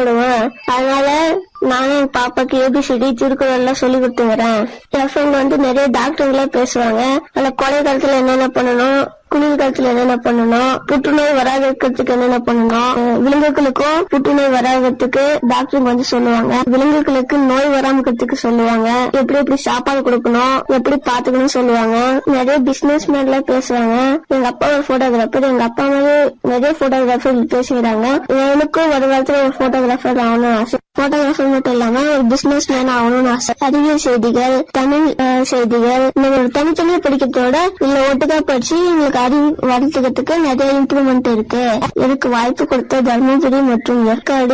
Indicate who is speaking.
Speaker 1: கஷ்டப்படுவேன் அதனால நானும் என் பாப்பாக்கு ஏபிசிடி திருக்குறள் எல்லாம் சொல்லி கொடுத்துங்கிறேன் என் ஃப்ரெண்ட் வந்து நிறைய டாக்டர்களே பேசுவாங்க அதுல கொலை காலத்துல என்னென்ன பண்ணணும் குளிர் காலத்துல என்னென்ன பண்ணணும் புற்றுநோய் வராத இருக்கிறதுக்கு என்னென்ன பண்ணணும் அஹ் விலங்குகளுக்கும் புற்றுநோய் வராததுக்கு டாக்டர் வந்து சொல்லுவாங்க விலங்குகளுக்கு நோய் வராம இருக்கிறதுக்கு சொல்லுவாங்க எப்படி எப்படி சாப்பாடு கொடுக்கணும் எப்படி பாத்துக்கணும் சொல்லுவாங்க நிறைய பிசினஸ் மேன்ல பேசுவாங்க எங்க அப்பா ஒரு போட்டோகிராஃபர் எங்க அப்பா மாதிரி நிறைய போட்டோகிராஃபர் பேசுகிறாங்க எனக்கும் ஒரு காலத்துல ஒரு போட்டோகிராஃபர் ஆகணும்னு ஆசை போட்டோகிராஃபர் மட்டும் இல்லாம ஒரு பிசினஸ் மேன் ஆகணும்னு ஆசை அறிவியல் செய்திகள் தமிழ் அஹ், செய்திகள் இந்த ஒரு தனித்தனியா படிக்கிறதோட இல்ல ஒட்டுக்கா படிச்சு எங்களுக்கு அறிவு வளர்த்துக்கிறதுக்கு நிறைய இம்ப்ரூவ்மெண்ட் இருக்கு எனக்கு வாய்ப்பு கொடுத்த தர்மபுரி மற்றும் ஏற்காடு